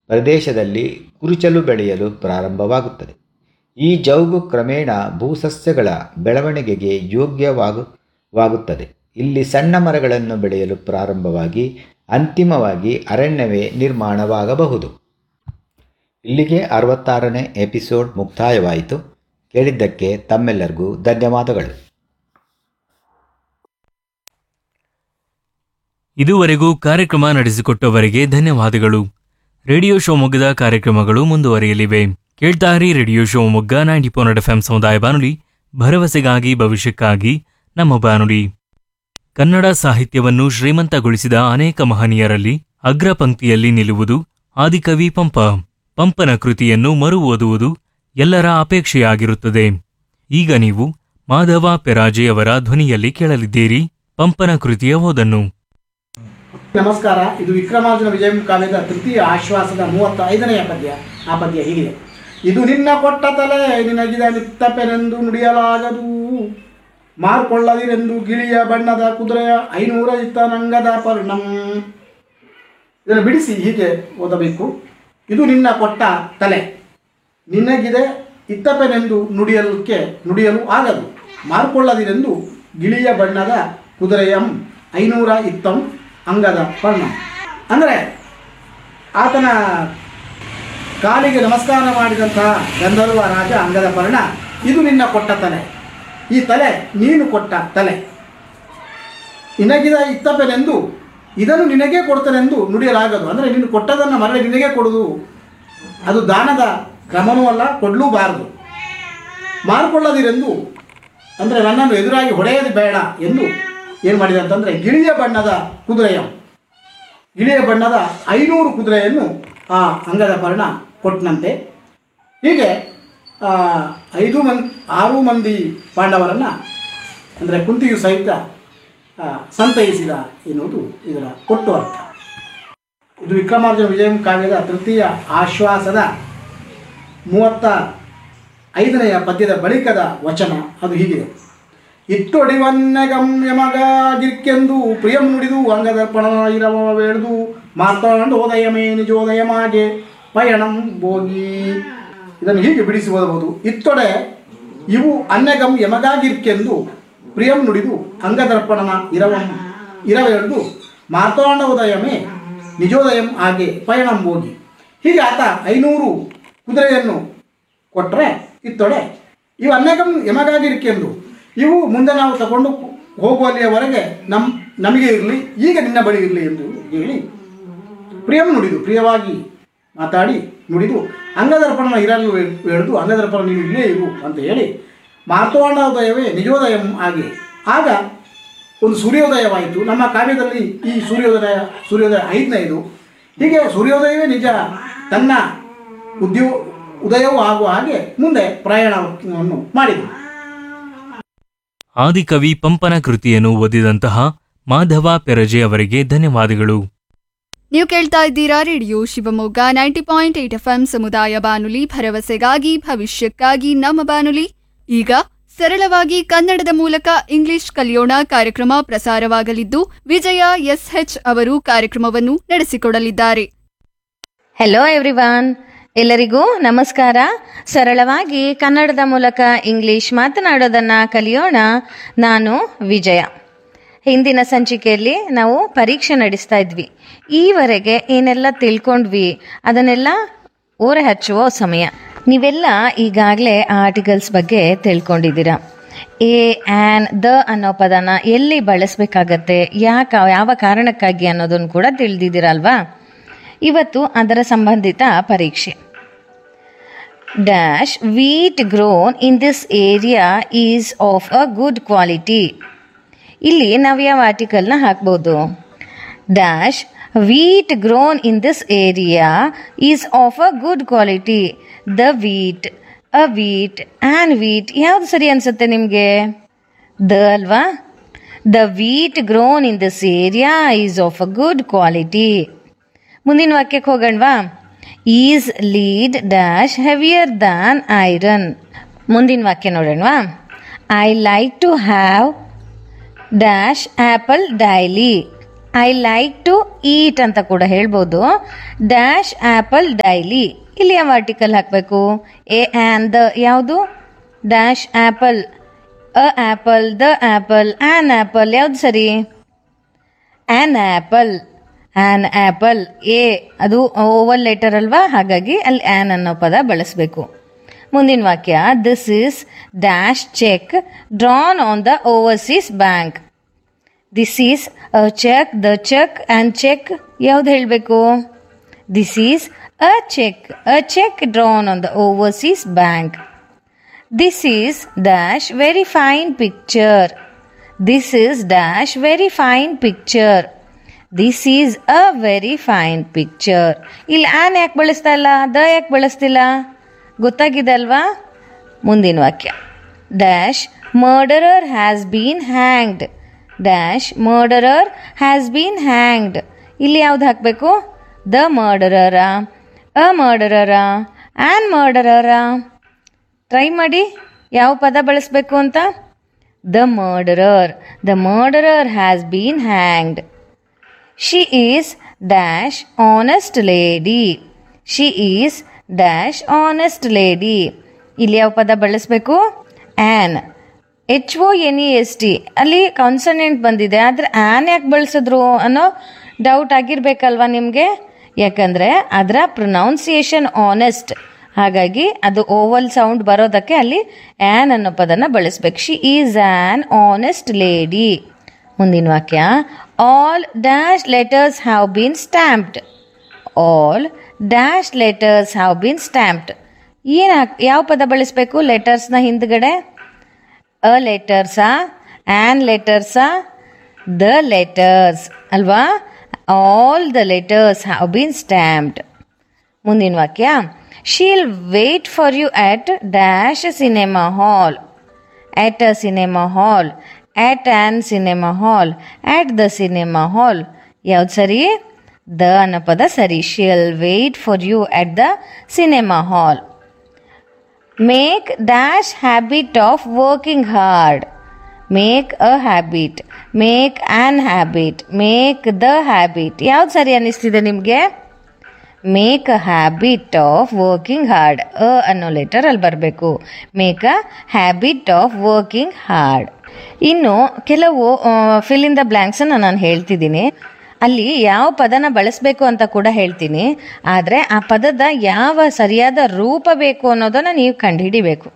ಪ್ರದೇಶದಲ್ಲಿ ಕುರುಚಲು ಬೆಳೆಯಲು ಪ್ರಾರಂಭವಾಗುತ್ತದೆ ಈ ಜೌಗು ಕ್ರಮೇಣ ಭೂಸಸ್ಯಗಳ ಬೆಳವಣಿಗೆಗೆ ಯೋಗ್ಯವಾಗುತ್ತದೆ ಇಲ್ಲಿ ಸಣ್ಣ ಮರಗಳನ್ನು ಬೆಳೆಯಲು ಪ್ರಾರಂಭವಾಗಿ ಅಂತಿಮವಾಗಿ ಅರಣ್ಯವೇ ನಿರ್ಮಾಣವಾಗಬಹುದು ಇಲ್ಲಿಗೆ ಅರವತ್ತಾರನೇ ಎಪಿಸೋಡ್ ಮುಕ್ತಾಯವಾಯಿತು ಕೇಳಿದ್ದಕ್ಕೆ ತಮ್ಮೆಲ್ಲರಿಗೂ ಧನ್ಯವಾದಗಳು ಇದುವರೆಗೂ ಕಾರ್ಯಕ್ರಮ ನಡೆಸಿಕೊಟ್ಟವರಿಗೆ ಧನ್ಯವಾದಗಳು ರೇಡಿಯೋ ಶಿವಮೊಗ್ಗದ ಕಾರ್ಯಕ್ರಮಗಳು ಮುಂದುವರಿಯಲಿವೆ ಕೇಳ್ತಾರಿ radio Shivamogga ninety four F M ಸಮುದಾಯ ಬಾನುಲಿ ಭರವಸೆಗಾಗಿ ಭವಿಷ್ಯಕ್ಕಾಗಿ ನಮ್ಮ ಬಾನುಲಿ ಕನ್ನಡ ಸಾಹಿತ್ಯವನ್ನು ಶ್ರೀಮಂತಗೊಳಿಸಿದ ಅನೇಕ ಮಹನೀಯರಲ್ಲಿ ಅಗ್ರ ಪಂಕ್ತಿಯಲ್ಲಿ ನಿಲ್ಲುವುದು ಆದಿಕವಿ ಪಂಪ ಪಂಪನ ಕೃತಿಯನ್ನು ಮರು ಓದುವುದು ಎಲ್ಲರ ಅಪೇಕ್ಷೆಯಾಗಿರುತ್ತದೆ ಈಗ ನೀವು ಮಾಧವ ಪೆರಾಜೆ ಅವರ ಧ್ವನಿಯಲ್ಲಿ ಕೇಳಲಿದ್ದೀರಿ ಪಂಪನ ಕೃತಿಯ ಓದನ್ನು ನಮಸ್ಕಾರ ಇದು ವಿಕ್ರಮಾರ್ಜುನ ವಿಜಯ ಕಾವ್ಯದ ತೃತೀಯ ಆಶ್ವಾಸದ ಮೂವತ್ತ ಐದನೆಯ ಪದ್ಯ ಆ ಪದ್ಯ ಹೀಗಿದೆ ಇದು ನಿನ್ನ ಕೊಟ್ಟ ತಲೆ ನಿನಗಿದ ನಿತ್ತಪೆನೆಂದು ನುಡಿಯಲಾಗದು ಮಾರ್ಕೊಳ್ಳದಿರೆಂದು ಗಿಳಿಯ ಬಣ್ಣದ ಕುದುರೆಯ ಐನೂರ ಇತ್ತನಂಗದ ಪರಿಣಂ ಇದನ್ನು ಬಿಡಿಸಿ ಹೀಗೆ ಓದಬೇಕು ಇದು ನಿನ್ನ ಕೊಟ್ಟ ತಲೆ ನಿನಗಿದೆ ಇತ್ತಪೆನೆಂದು ನುಡಿಯಲಿಕ್ಕೆ ನುಡಿಯಲು ಆಗದು ಮಾರ್ಕೊಳ್ಳದಿರೆಂದು ಗಿಳಿಯ ಬಣ್ಣದ ಕುದುರೆಯಂ ಐನೂರ ಇತ್ತಂ ಅಂಗದ ಪರ್ಣ ಅಂದರೆ ಆತನ ಕಾಲಿಗೆ ನಮಸ್ಕಾರ ಮಾಡಿದಂತಹ ಗಂಧರ್ವ ರಾಜ ಅಂಗದ ಪರ್ಣ ಇದು ನಿನ್ನ ಕೊಟ್ಟ ತಲೆ ಈ ತಲೆ ನೀನು ಕೊಟ್ಟ ತಲೆ ನಿನಗಿದ ಇತ್ತಪ್ಪನೆಂದು ಇದನ್ನು ನಿನಗೇ ಕೊಡ್ತನೆಂದು ನುಡಿಯಲಾಗದು ಅಂದರೆ ನೀನು ಕೊಟ್ಟದನ್ನು ಮರಳಿ ನಿನಗೇ ಕೊಡುವುದು ಅದು ದಾನದ ಕ್ರಮವೂ ಅಲ್ಲ ಕೊಡಲೂಬಾರದು ಮಾರ್ಕೊಳ್ಳದಿರೆಂದು ಅಂದರೆ ನನ್ನನ್ನು ಎದುರಾಗಿ ಹೊಡೆಯದು ಬೇಡ ಎಂದು ಏನು ಮಾಡಿದೆ ಅಂತಂದರೆ ಗಿಳಿಯ ಬಣ್ಣದ ಕುದುರೆಯ ಗಿಳಿಯ ಬಣ್ಣದ ಐನೂರು ಕುದುರೆಯನ್ನು ಆ ಅಂಗದ ಪರ್ಣ ಕೊಟ್ಟನಂತೆ ಹೀಗೆ ಆ, ಐದು ಮಂದಿ ಆರು ಮಂದಿ ಪಾಂಡವರನ್ನು ಅಂದರೆ ಕುಂತಿಯು ಸಹಿತ ಆ, ಸಂತೈಸಿದ ಎನ್ನುವುದು ಇದರ ಕೊಟ್ಟು ಅರ್ಥ ಇದು ವಿಕ್ರಮಾರ್ಜುನ ವಿಜಯಂ ಕಾವ್ಯದ ತೃತೀಯ ಆಶ್ವಾಸದ ಮೂವತ್ತ ಐದನೆಯ ಪದ್ಯದ ಬಳಿಕದ ವಚನ ಅದು ಹೀಗಿದೆ ಇತ್ತೊಡಿವನ್ನಗಂ ಯಮಗಾಗಿರ್ಕೆಂದು ಪ್ರಿಯಂ ನುಡಿದು ಅಂಗದರ್ಪಣ ಇರವ ಬೇಡ್ದು ಮಾತಾಂಡು ಹೋದಯಮೇ ನಿಜೋದಯಮಾಗೆ ಪಯಣಂ ಬೋಗಿ ಇದನ್ನು ಹೀಗೆ ಬಿಡಿಸಿ ಓದಬಹುದು ಇತ್ತೊಡೆ ಇವು ಅನ್ನಗಂ ಯಮಗಾಗಿರ್ಕೆಂದು ಪ್ರಿಯಂ ನುಡಿದು ಅಂಗದರ್ಪಣನ ಇರವಂ ಇರವೆಳ್ದು ಮಾತಾಂಡ ಉದಯಮೇ ನಿಜೋದಯಂ ಹಾಗೆ ಪಯಣಂ ಹೋಗಿ ಹೀಗೆ ಆತ ಐನೂರು ಕುದುರೆಯನ್ನು ಕೊಟ್ಟರೆ ಇತ್ತೊಡೆ ಇವು ಅನ್ನಗಂ ಯಮಗಾಗಿರ್ಕೆಂದು ಇವು ಮುಂದೆ ನಾವು ತಗೊಂಡು ಹೋಗುವಲ್ಲಿಯವರೆಗೆ ನಮ್ ನಮಗೆ ಇರಲಿ ಈಗ ನಿನ್ನ ಬಳಿ ಇರಲಿ ಎಂದು ಹೇಳಿ ಪ್ರಿಯಂ ನುಡಿದು ಪ್ರಿಯವಾಗಿ ಮಾತಾಡಿ ನುಡಿದು ಅಂಗದರ್ಪಣನ ಇರಲು ಹೇಳಿದು ಅಂಗದರ್ಪಣ ನೀವು ಇಲ್ಲೇ ಇರು ಅಂತ ಹೇಳಿ ಮಾತೋಂಡೋದಯವೇ ನಿಜೋದಯಂ ಆಗಿ ಆಗ ಒಂದು ಸೂರ್ಯೋದಯವಾಯಿತು ನಮ್ಮ ಕಾವ್ಯದಲ್ಲಿ ಈ ಸೂರ್ಯೋದಯ ಸೂರ್ಯೋದಯ ಐದನೇದು ಹೀಗೆ ಸೂರ್ಯೋದಯವೇ ನಿಜ ತನ್ನ ಉದ್ಯೋ ಉದಯವೂ ಆಗುವ ಹಾಗೆ ಮುಂದೆ ಪ್ರಯಾಣವನ್ನು ಮಾಡಿದರು ಆದಿಕವಿ ಪಂಪನ ಕೃತಿಯನ್ನು ಓದಿದಂತಹ ಮಾಧವ ಪೆರಜೆ ಅವರಿಗೆ ಧನ್ಯವಾದಗಳು ನೀವು ಕೇಳ್ತಾ ಇದ್ದೀರಾ radio Shivamogga ninety point eight F M ಸಮುದಾಯ ಬಾನುಲಿ ಭರವಸೆಗಾಗಿ ಭವಿಷ್ಯಕ್ಕಾಗಿ ನಮ್ಮ ಬಾನುಲಿ ಈಗ ಸರಳವಾಗಿ ಕನ್ನಡದ ಮೂಲಕ ಇಂಗ್ಲಿಷ್ ಕಲಿಯೋಣ ಕಾರ್ಯಕ್ರಮ ಪ್ರಸಾರವಾಗಲಿದ್ದು ವಿಜಯ ಎಸ್ಎಚ್ ಅವರು ಕಾರ್ಯಕ್ರಮವನ್ನು ನಡೆಸಿಕೊಡಲಿದ್ದಾರೆ ಹೆಲೋ ಎವ್ರಿವಾನ್ ಎಲ್ಲರಿಗೂ ನಮಸ್ಕಾರ ಸರಳವಾಗಿ ಕನ್ನಡದ ಮೂಲಕ ಇಂಗ್ಲಿಷ್ ಮಾತನಾಡೋದನ್ನ ಕಲಿಯೋಣ ನಾನು ವಿಜಯ ಹಿಂದಿನ ಸಂಚಿಕೆಯಲ್ಲಿ ನಾವು ಪರೀಕ್ಷೆ ನಡೆಸ್ತಾ ಇದ್ವಿ ಈವರೆಗೆ ಏನೆಲ್ಲ ತಿಳ್ಕೊಂಡ್ವಿ ಅದನ್ನೆಲ್ಲ ಓರೆ ಹಚ್ಚುವ ಸಮಯ ನೀವೆಲ್ಲ ಈಗಾಗಲೇ ಆರ್ಟಿಕಲ್ಸ್ ಬಗ್ಗೆ ತಿಳ್ಕೊಂಡಿದ್ದೀರಾ ಎ ಆ್ಯನ್ ದ ಅನ್ನೋ ಪದನ ಎಲ್ಲಿ ಬಳಸಬೇಕಾಗತ್ತೆ ಯಾಕ ಯಾವ ಕಾರಣಕ್ಕಾಗಿ ಅನ್ನೋದನ್ನು ಕೂಡ ತಿಳಿದಿದ್ದೀರಲ್ವಾ ಇವತ್ತು ಅದರ ಸಂಬಂಧಿತ ಪರೀಕ್ಷೆ dash wheat grown in this area is of a good quality ಇಲ್ಲಿ ನಾವು ಯಾವ ಆರ್ಟಿಕಲ್ನ ಹಾಕ್ಬೋದು dash wheat grown in this area is of a good quality the wheat a wheat and wheat ಯಾವುದು ಸರಿ ಅನ್ಸುತ್ತೆ ನಿಮಗೆ ದ ಅಲ್ವಾ the wheat grown in this area is of a good quality ಮುಂದಿನ ವಾಕ್ಯಕ್ಕೆ ಹೋಗೋಣವಾ is lead dash heavier than iron ಮುಂದಿನ ವಾಕ್ಯ ನೋಡೋಣವಾ I like to have dash apple daily I like to eat ಅಂತ ಕೂಡ ಹೇಳ್ಬೋದು ಡ್ಯಾಶ್ ಆ್ಯಪಲ್ ಡೈಲಿ ಇಲ್ಲಿ ಯಾವ ಆರ್ಟಿಕಲ್ ಹಾಕಬೇಕು ಎ ಆ್ಯನ್ ದ ಯಾವುದು dash apple a apple the apple an apple ಯಾವ್ದು ಸರಿ an apple an apple a ಅದು ಓವಲ್ ಲೆಟರ್ ಅಲ್ವಾ ಹಾಗಾಗಿ ಅಲ್ಲಿ ಆ್ಯನ್ ಅನ್ನೋ ಪದ ಬಳಸಬೇಕು ಮುಂದಿನ ವಾಕ್ಯ this is dash cheque drawn on the overseas bank this is a cheque the cheque and cheque ಯಾವ್ದು ಹೇಳಬೇಕು this is a cheque a cheque drawn on the overseas bank this is dash very fine picture this is dash very fine picture this is a very fine picture ಇಲ್ಲಿ an ಯಾಕೆ ಬಳಸ್ತಾ ಇಲ್ಲ the ಯಾಕೆ ಬಳಸ್ತಿಲ್ಲ ಗೊತ್ತಾಗಿದೆ ಅಲ್ವಾ ಮುಂದಿನ ವಾಕ್ಯ dash murderer has been hanged dash murderer has been hanged ಇಲ್ಲಿ ಯಾವ್ದು ಹಾಕಬೇಕು the murderer a murderer an murderer try ಮಾಡಿ ಯಾವ ಪದ ಬಳಸಬೇಕು ಅಂತ the murderer the murderer has been hanged she is dash honest lady she is dash honest lady ಇಲ್ಲಿ ಯಾವ ಪದ ಬಳಸಬೇಕು an H O N E S T ಅಲ್ಲಿ ಕಾನ್ಸನೆಂಟ್ ಬಂದಿದೆ ಆದರೆ ಆ್ಯನ್ ಯಾಕೆ ಬಳಸಿದ್ರು ಅನ್ನೋ ಡೌಟ್ ಆಗಿರ್ಬೇಕಲ್ವಾ ನಿಮಗೆ ಯಾಕಂದರೆ ಅದರ ಪ್ರೊನೌನ್ಸಿಯೇಷನ್ ಆನೆಸ್ಟ್ ಹಾಗಾಗಿ ಅದು ಓವಲ್ ಸೌಂಡ್ ಬರೋದಕ್ಕೆ ಅಲ್ಲಿ ಆ್ಯನ್ ಅನ್ನೋ ಪದನ ಬಳಸ್ಬೇಕು she is an honest lady ಮುಂದಿನ ವಾಕ್ಯ all dash letters have been stamped all dash letters have been stamped ಏನು ಯಾವ ಪದ ಬಳಸಬೇಕು ಲೆಟರ್ಸ್ನ ಹಿಂದ್ಗಡೆ ಅ ಲೆಟರ್ಸಾ ಆ್ಯನ್ ಲೆಟರ್ಸಾ ದ ಲೆಟರ್ಸ್ ಅಲ್ವಾ all the letters have been stamped ಮುಂದಿನ ವಾಕ್ಯ she'll wait for you at dash cinema hall at a cinema hall, at an cinema hall, at the cinema hall. ಯಾವ್ದು ಸರಿ ದ ಅನ್ನೋ ಪದ ಸರಿ she'll wait for you at the cinema hall make dash habit of working hard make a habit make an habit make the habit ಯಾವ್ದು ಸರಿ ಅನ್ನಿಸ್ತಿದೆ ನಿಮಗೆ make a habit of working hard a ಅನ್ನೋ letter ಅಲ್ಲಿ ಬರಬೇಕು make a habit of working hard ಇನ್ನು ಕೆಲವು fill in the ಬ್ಲ್ಯಾಂಕ್ಸನ್ನು ನಾನು ಹೇಳ್ತಿದ್ದೀನಿ ಅಲ್ಲಿ ಯಾವ ಪದನ ಬಳಸಬೇಕು ಅಂತ ಕೂಡ ಹೇಳ್ತೀನಿ ಆದರೆ ಆ ಪದದ ಯಾವ ಸರಿಯಾದ ರೂಪ ಬೇಕು ಅನ್ನೋದನ್ನು ನೀವು ಕಂಡುಹಿಡಿಬೇಕು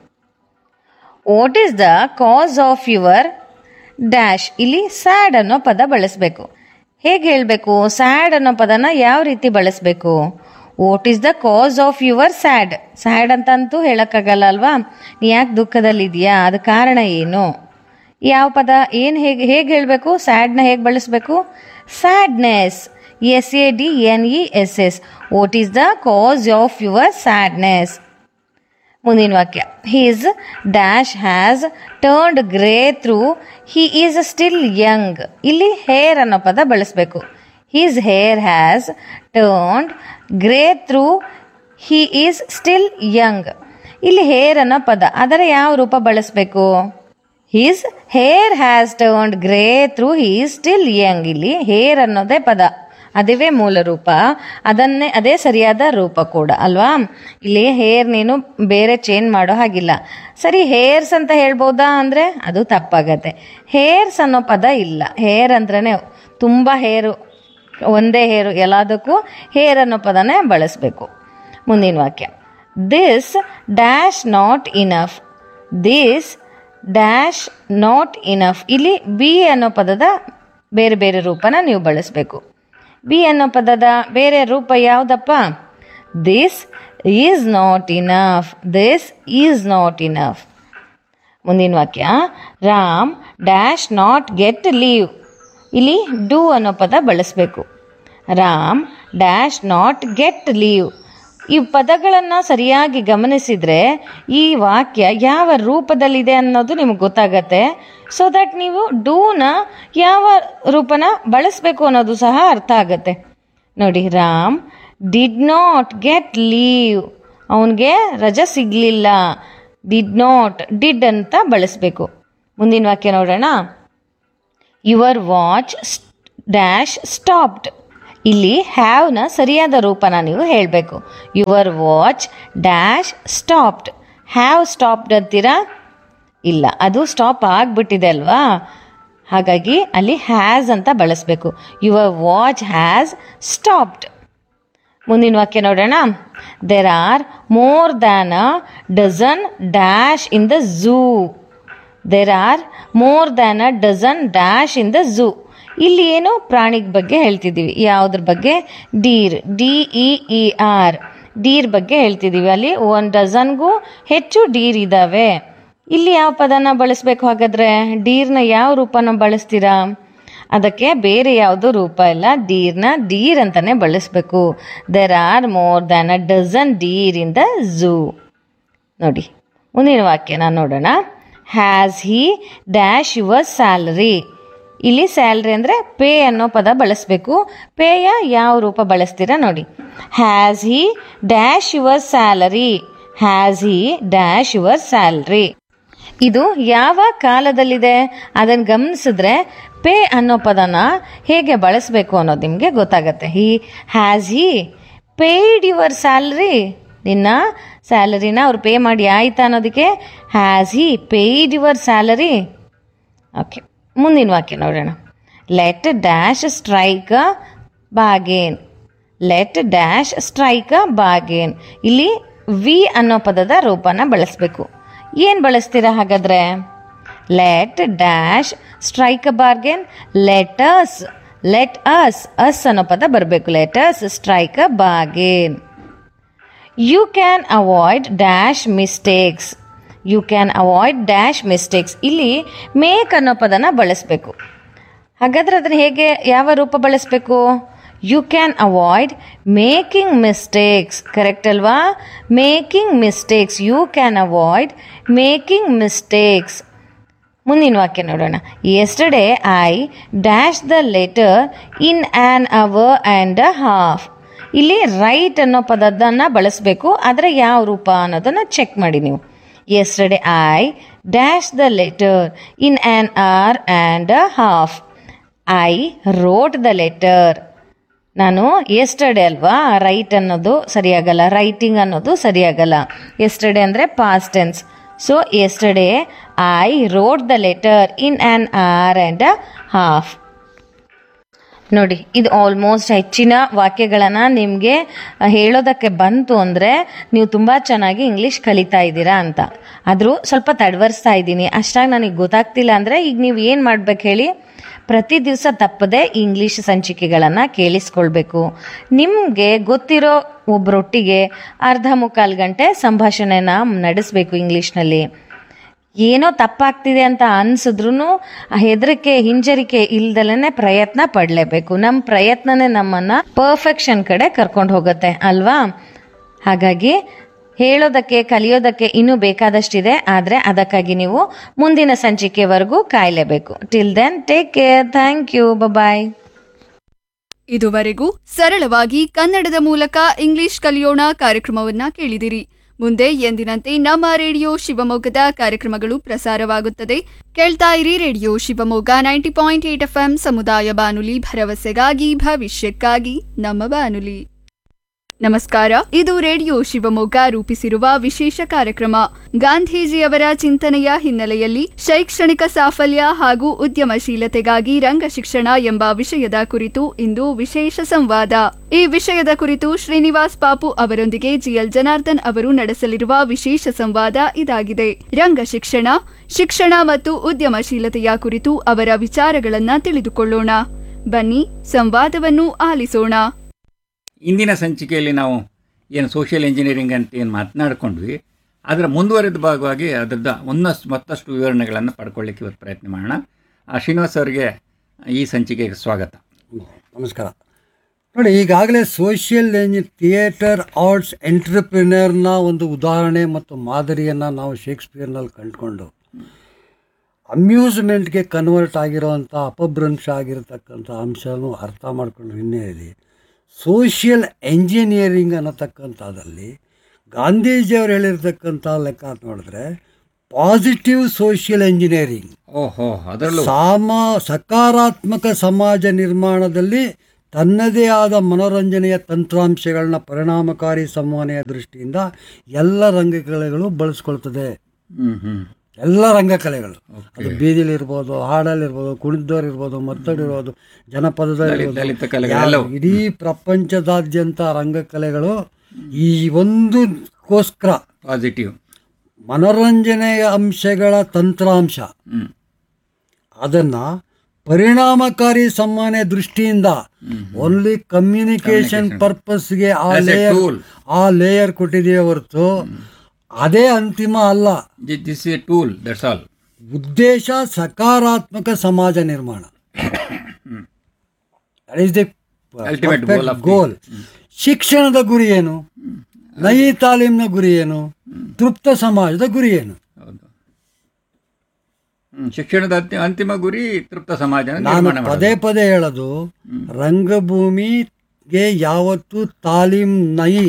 what is the cause of your dash ಇಲ್ಲಿ ಸ್ಯಾಡ್ ಅನ್ನೋ ಪದ ಬಳಸಬೇಕು ಹೇಗೆ ಹೇಳಬೇಕು ಸ್ಯಾಡ್ ಅನ್ನೋ ಪದನ ಯಾವ ರೀತಿ ಬಳಸಬೇಕು what is the cause of your sad sad ಅಂತಂತೂ ಹೇಳೋಕ್ಕಾಗಲ್ಲ ಅಲ್ವಾ ನೀ ಯಾಕೆ ದುಃಖದಲ್ಲಿದೆಯಾ ಅದು ಕಾರಣ ಏನು ಯಾವ ಪದ ಏನು ಹೇಗೆ ಹೇಗೆ ಹೇಳಬೇಕು ಸ್ಯಾಡ್ನ ಹೇಗೆ ಬಳಸಬೇಕು sadness S A D N E S S what is the cause of your sadness ಮುಂದಿನ ವಾಕ್ಯ his dash has turned grey through he is still young ಇಲ್ಲಿ ಹೇರ್ ಅನ್ನೋ ಪದ ಬಳಸಬೇಕು his hair has turned grey through he is still young ಇಲ್ಲಿ hair ಅನ್ನೋ ಪದ ಅದರ ಯಾವ ರೂಪ ಬಳಸಬೇಕು his hair has turned grey through he is still young ಇಲ್ಲಿ ಹೇರ್ ಅನ್ನೋದೇ ಪದ ಅದುವೇ ಮೂಲ ರೂಪ ಅದನ್ನೇ ಅದೇ ಸರಿಯಾದ ರೂಪ ಕೂಡ ಅಲ್ವಾ ಇಲ್ಲಿ ಹೇರ್ ನೀನು ಬೇರೆ ಚೇಂಜ್ ಮಾಡೋ ಹಾಗಿಲ್ಲ ಸರಿ ಹೇರ್ಸ್ ಅಂತ ಹೇಳ್ಬೋದಾ ಅಂದರೆ ಅದು ತಪ್ಪಾಗತ್ತೆ ಹೇರ್ಸ್ ಅನ್ನೋ ಪದ ಇಲ್ಲ ಹೇರ್ ಅಂದ್ರೇ ತುಂಬ ಹೇರು ಒಂದೇ ಹೇರು ಎಲ್ಲದಕ್ಕೂ ಹೇರ್ ಅನ್ನೋ ಪದನೇ ಬಳಸಬೇಕು ಮುಂದಿನ ವಾಕ್ಯ this dash not enough this dash not enough ಇಲ್ಲಿ ಬಿ ಅನ್ನೋ ಪದದ ಬೇರೆ ಬೇರೆ ರೂಪನ ನೀವು ಬಳಸಬೇಕು ಬಿ ಅನ್ನೋ ಪದದ ಬೇರೆ ರೂಪ ಯಾವುದಪ್ಪ this is not enough this is not enough ಮುಂದಿನ ವಾಕ್ಯ Ram dash not get leave ಇಲ್ಲಿ ಡೂ ಅನ್ನೋ ಪದ ಬಳಸಬೇಕು Ram dash not get leave ಈ ಪದಗಳನ್ನು ಸರಿಯಾಗಿ ಗಮನಿಸಿದರೆ ಈ ವಾಕ್ಯ ಯಾವ ರೂಪದಲ್ಲಿದೆ ಅನ್ನೋದು ನಿಮಗೆ ಗೊತ್ತಾಗತ್ತೆ ಸೊ ದಟ್ ನೀವು ಡೂನ ಯಾವ ರೂಪನ ಬಳಸಬೇಕು ಅನ್ನೋದು ಸಹ ಅರ್ಥ ಆಗತ್ತೆ ನೋಡಿ Ram did not get leave ಅವನಿಗೆ ರಜೆ ಸಿಗಲಿಲ್ಲ ಡಿಡ್ ನಾಟ್ ಡಿಡ್ ಅಂತ ಬಳಸಬೇಕು ಮುಂದಿನ ವಾಕ್ಯ ನೋಡೋಣ ಯುವರ್ ವಾಚ್ ಡ್ಯಾಶ್ ಸ್ಟಾಪ್ಡ್ ಇಲ್ಲಿ ಹ್ಯಾವ್ನ ಸರಿಯಾದ ರೂಪನ ನೀವು ಹೇಳಬೇಕು your watch dash stopped have stopped ಅಂತೀರಾ ಇಲ್ಲ ಅದು ಸ್ಟಾಪ್ ಆಗಿಬಿಟ್ಟಿದೆ ಅಲ್ವಾ ಹಾಗಾಗಿ ಅಲ್ಲಿ ಹ್ಯಾಸ್ ಅಂತ ಬಳಸಬೇಕು ಯುವರ್ ವಾಚ್ ಹ್ಯಾಸ್ ಸ್ಟಾಪ್ಡ್ ಮುಂದಿನ ವಾಕ್ಯ ನೋಡೋಣ there are more than a dozen dash in the zoo there are more than a dozen dash in the zoo ಇಲ್ಲಿ ಏನು ಪ್ರಾಣಿಗ್ ಬಗ್ಗೆ ಹೇಳ್ತಿದ್ದೀವಿ ಯಾವುದ್ರ ಬಗ್ಗೆ deer D E E R deer ಬಗ್ಗೆ ಹೇಳ್ತಿದ್ದೀವಿ ಅಲ್ಲಿ ಒಂದು ಡಜನ್ಗೂ ಹೆಚ್ಚು ಡೀರ್ ಇದ್ದಾವೆ ಇಲ್ಲಿ ಯಾವ ಪದನ ಬಳಸಬೇಕು ಹಾಗಾದ್ರೆ ಡೀರ್ನ ಯಾವ ರೂಪನ ಬಳಸ್ತೀರಾ ಅದಕ್ಕೆ ಬೇರೆ ಯಾವುದೋ ರೂಪ ಇಲ್ಲ ಡೀರ್ನ ಡೀರ್ ಅಂತಾನೆ ಬಳಸಬೇಕು there are more than a dozen deer in the zoo ನೋಡಿ ಮುಂದಿನ ವಾಕ್ಯನ ನೋಡೋಣ has he dash your salary ಇಲ್ಲಿ ಸ್ಯಾಲ್ರಿ ಅಂದರೆ ಪೇ ಅನ್ನೋ ಪದ ಬಳಸಬೇಕು ಪೇಯ ಯಾವ ರೂಪ ಬಳಸ್ತೀರಾ ನೋಡಿ has he dash your salary has he dash your salary ಇದು ಯಾವ ಕಾಲದಲ್ಲಿದೆ ಅದನ್ನು ಗಮನಿಸಿದ್ರೆ ಪೇ ಅನ್ನೋ ಪದನ ಹೇಗೆ ಬಳಸಬೇಕು ಅನ್ನೋದು ನಿಮಗೆ ಗೊತ್ತಾಗತ್ತೆ he has he paid your salary ನಿನ್ನ ಸ್ಯಾಲರಿನ ಅವ್ರು ಪೇ ಮಾಡಿ ಆಯ್ತಾ ಅನ್ನೋದಕ್ಕೆ has he paid your salary okay ಮುಂದಿನ ವಾಕ್ಯ ನೋಡೋಣ let dash strike a bargain let dash strike a bargain ಇಲ್ಲಿ ವಿ ಅನ್ನೋ ಪದದ ರೂಪನ ಬಳಸಬೇಕು ಏನು ಬಳಸ್ತೀರಾ ಹಾಗಾದ್ರೆ let dash strike a bargain let us let us us ಅನ್ನೋ ಪದ ಬರಬೇಕು let us strike a bargain you can avoid dash mistakes you can avoid dash mistakes ಇಲ್ಲಿ ಮೇಕ್ ಅನ್ನೋ ಪದನ ಬಳಸಬೇಕು ಹಾಗಾದ್ರೆ ಅದನ್ನು ಹೇಗೆ ಯಾವ ರೂಪ ಬಳಸಬೇಕು you can avoid making mistakes correct ಅಲ್ವಾ making mistakes you can avoid making mistakes ಮುಂದಿನ ವಾಕ್ಯ ನೋಡೋಣ yesterday I dash the letter in an hour and a half ಇಲ್ಲಿ ರೈಟ್ ಅನ್ನೋ ಪದದನ್ನು ಬಳಸಬೇಕು ಆದರೆ ಯಾವ ರೂಪ ಅನ್ನೋದನ್ನು ಚೆಕ್ ಮಾಡಿ ನೀವು yesterday I dash the letter in an hour and a half I wrote the letter ನಾನು ಎಸ್ಟರ್ಡೇ ಅಲ್ವಾ ರೈಟ್ ಅನ್ನೋದು ಸರಿಯಾಗಲ್ಲ ರೈಟಿಂಗ್ ಅನ್ನೋದು ಸರಿಯಾಗಲ್ಲ ಎಸ್ಟರ್ಡೇ ಅಂದರೆ past tense so yesterday I wrote the letter in an hour and a half ನೋಡಿ ಇದು almost ಹೆಚ್ಚಿನ ವಾಕ್ಯಗಳನ್ನು ನಿಮಗೆ ಹೇಳೋದಕ್ಕೆ ಬಂತು ಅಂದರೆ ನೀವು ತುಂಬ ಚೆನ್ನಾಗಿ ಇಂಗ್ಲೀಷ್ ಕಲಿತಾ ಇದ್ದೀರಾ ಅಂತ ಆದರೂ ಸ್ವಲ್ಪ ತಡವರಿಸ್ತಾ ಇದ್ದೀನಿ ಅಷ್ಟಾಗಿ ನನಗೆ ಗೊತ್ತಾಗ್ತಿಲ್ಲ ಅಂದರೆ ಈಗ ನೀವು ಏನು ಮಾಡ್ಬೇಕು ಹೇಳಿ ಪ್ರತಿ ದಿವಸ ತಪ್ಪದೆ ಇಂಗ್ಲೀಷ್ ಸಂಚಿಕೆಗಳನ್ನು ಕೇಳಿಸ್ಕೊಳ್ಬೇಕು ನಿಮಗೆ ಗೊತ್ತಿರೋ ಒಬ್ಬರೊಟ್ಟಿಗೆ ಅರ್ಧ ಮುಕ್ಕಾಲು ಗಂಟೆ ಸಂಭಾಷಣೆನ ನಡೆಸಬೇಕು ಇಂಗ್ಲೀಷ್ನಲ್ಲಿ ಏನೋ ತಪ್ಪಾಗ್ತಿದೆ ಅಂತ ಅನ್ಸಿದ್ರು ಹೆದರಿಕೆ ಹಿಂಜರಿಕೆ ಇಲ್ದಲೇ ಪ್ರಯತ್ನ ಪಡಲೇಬೇಕು ನಮ್ಮ ಪ್ರಯತ್ನನೇ ನಮ್ಮನ್ನು ಪರ್ಫೆಕ್ಷನ್ ಕಡೆ ಕರ್ಕೊಂಡು ಹೋಗುತ್ತೆ ಅಲ್ವಾ ಹಾಗಾಗಿ ಹೇಳೋದಕ್ಕೆ ಕಲಿಯೋದಕ್ಕೆ ಇನ್ನೂ ಬೇಕಾದಷ್ಟಿದೆ ಆದರೆ ಅದಕ್ಕಾಗಿ ನೀವು ಮುಂದಿನ ಸಂಚಿಕೆವರೆಗೂ ಕಾಯಲೇಬೇಕು till then take care thank you bye ಇದುವರೆಗೂ ಸರಳವಾಗಿ ಕನ್ನಡದ ಮೂಲಕ ಇಂಗ್ಲಿಷ್ ಕಲಿಯೋಣ ಕಾರ್ಯಕ್ರಮವನ್ನ ಕೇಳಿದಿರಿ ಮುಂದೆ ಎಂದಿನಂತೆ ನಮ್ಮ ರೇಡಿಯೋ ಶಿವಮೊಗ್ಗದ ಕಾರ್ಯಕ್ರಮಗಳು ಪ್ರಸಾರವಾಗುತ್ತದೆ ಕೇಳ್ತಾ ಇರಿ radio Shivamogga ninety point eight F ಸಮುದಾಯ ಬಾನುಲಿ ಭರವಸೆಗಾಗಿ ಭವಿಷ್ಯಕ್ಕಾಗಿ ನಮ್ಮ ಬಾನುಲಿ ನಮಸ್ಕಾರ ಇದು ರೇಡಿಯೋ ಶಿವಮೊಗ್ಗ ರೂಪಿಸಿರುವ ವಿಶೇಷ ಕಾರ್ಯಕ್ರಮ ಗಾಂಧೀಜಿಯವರ ಚಿಂತನೆಯ ಹಿನ್ನೆಲೆಯಲ್ಲಿ ಶೈಕ್ಷಣಿಕ ಸಾಫಲ್ಯ ಹಾಗೂ ಉದ್ಯಮಶೀಲತೆಗಾಗಿ ರಂಗ ಶಿಕ್ಷಣ ಎಂಬ ವಿಷಯದ ಕುರಿತು ಇಂದು ವಿಶೇಷ ಸಂವಾದ ಈ ವಿಷಯದ ಕುರಿತು ಶ್ರೀನಿವಾಸ್ ಪಾಪು ಅವರೊಂದಿಗೆ ಜಿಎಲ್ ಜನಾರ್ದನ್ ಅವರು ನಡೆಸಲಿರುವ ವಿಶೇಷ ಸಂವಾದ ಇದಾಗಿದೆ ರಂಗ ಶಿಕ್ಷಣ ಶಿಕ್ಷಣ ಮತ್ತು ಉದ್ಯಮಶೀಲತೆಯ ಕುರಿತು ಅವರ ವಿಚಾರಗಳನ್ನ ತಿಳಿದುಕೊಳ್ಳೋಣ ಬನ್ನಿ ಸಂವಾದವನ್ನು ಆಲಿಸೋಣ ಇಂದಿನ ಸಂಚಿಕೆಯಲ್ಲಿ ನಾವು ಏನು ಸೋಷಿಯಲ್ ಇಂಜಿನಿಯರಿಂಗ್ ಅಂತ ಏನು ಮಾತನಾಡ್ಕೊಂಡ್ವಿ ಅದರ ಮುಂದುವರೆದ ಭಾಗವಾಗಿ ಅದರದ್ದು ಒಂದಷ್ಟು ಮತ್ತಷ್ಟು ವಿವರಣೆಗಳನ್ನು ಪಡ್ಕೊಳ್ಳಿಕ್ಕೆ ಇವತ್ತು ಪ್ರಯತ್ನ ಮಾಡೋಣ ಆ ಶ್ರೀನಿವಾಸ್ ಅವರಿಗೆ ಈ ಸಂಚಿಕೆಗೆ ಸ್ವಾಗತ ನಮಸ್ಕಾರ ನೋಡಿ ಈಗಾಗಲೇ ಸೋಷಿಯಲ್ ಎಂಜಿ ಥಿಯೇಟರ್ ಆರ್ಟ್ಸ್ ಎಂಟ್ರಪ್ರಿನರ್ನ ಒಂದು ಉದಾಹರಣೆ ಮತ್ತು ಮಾದರಿಯನ್ನು ನಾವು ಶೇಕ್ಸ್ಪಿಯರ್ನಲ್ಲಿ ಕಂಡುಕೊಂಡು ಅಮ್ಯೂಸ್ಮೆಂಟ್ಗೆ ಕನ್ವರ್ಟ್ ಆಗಿರೋವಂಥ ಅಪಭ್ರಂಶ ಆಗಿರತಕ್ಕಂಥ ಅಂಶನೂ ಅರ್ಥ ಮಾಡ್ಕೊಂಡು ಹಿನ್ನೆಲೆಯಲ್ಲಿ ಸೋಷಿಯಲ್ ಎಂಜಿನಿಯರಿಂಗ್ ಅನ್ನತಕ್ಕಂಥದ್ದಲ್ಲಿ ಗಾಂಧೀಜಿಯವರು ಹೇಳಿರ್ತಕ್ಕಂಥ ಲೆಕ್ಕ ಅಂತ ನೋಡಿದ್ರೆ ಪಾಸಿಟಿವ್ ಸೋಷಿಯಲ್ ಎಂಜಿನಿಯರಿಂಗ್ ಓಹೋ ಅದರಲ್ಲೂ ಸಾಮ ಸಕಾರಾತ್ಮಕ ಸಮಾಜ ನಿರ್ಮಾಣದಲ್ಲಿ ತನ್ನದೇ ಆದ ಮನೋರಂಜನೆಯ ತಂತ್ರಾಂಶಗಳನ್ನ ಪರಿಣಾಮಕಾರಿ ಸಂವಹನೆಯ ದೃಷ್ಟಿಯಿಂದ ಎಲ್ಲ ರಂಗಕಲೆಗಳು ಬಳಸ್ಕೊಳ್ತದೆ ಹ್ಮ್ ಹ್ಮ್ ಎಲ್ಲ ರಂಗಕಲೆಗಳು ಅದು ಬೀದಿಲಿರ್ಬೋದು ಹಾಡಲ್ಲಿರ್ಬೋದು ಕುಣಿದೋರಿರ್ಬೋದು ಮತ್ತೊಡಿರ್ಬೋದು ಜನಪದದಲ್ಲಿರ್ಬೋದು ದಲಿತ ಕಲೆಗಳು ಯಾವ- ಎಲ್ಲವೂ. ಇಡೀ ಪ್ರಪಂಚದಾದ್ಯಂತ ರಂಗಕಲೆಗಳು ಈ ಒಂದಕ್ಕೋಸ್ಕರ ಪಾಸಿಟಿವ್ ಮನೋರಂಜನೆಯ ಅಂಶಗಳ ತಂತ್ರಾಂಶ ಹ್ಮ್ ಅದನ್ನ ಪರಿಣಾಮಕಾರಿ ಸಂವಹನೆ ದೃಷ್ಟಿಯಿಂದ ಓನ್ಲಿ ಕಮ್ಯುನಿಕೇಶನ್ ಪರ್ಪಸ್ಗೆ ಆ As a ಲೇಯರ್ tool. ಆ ಲೇಯರ್ ಕೊಟ್ಟಿದೆಯೇ ಹೊರತು ಅದೇ ಅಂತಿಮ ಅಲ್ಲ this a tool that's all ಉದ್ದೇಶ ಸಕಾರಾತ್ಮಕ ಸಮಾಜ ನಿರ್ಮಾಣ is the Ultimate goal of the- goal ಶಿಕ್ಷಣದ ಗುರಿ ಏನು ನಯಿ ತಾಲೀಮ್ನ ಗುರಿ ಏನು ತೃಪ್ತ ಸಮಾಜದ ಗುರಿ ಏನು ಹೌದು ಹ್ಮ್, ಶಿಕ್ಷಣದ ಅಂತಿ- ಅಂತಿಮ ಗುರಿ ತೃಪ್ತ ಸಮಾಜ ನಾನು ಪದೇ ಪದೇ ಹೇಳೋದು ರಂಗಭೂಮಿಗೆ ಯಾವತ್ತು ತಾಲೀಮ್ ನಯಿ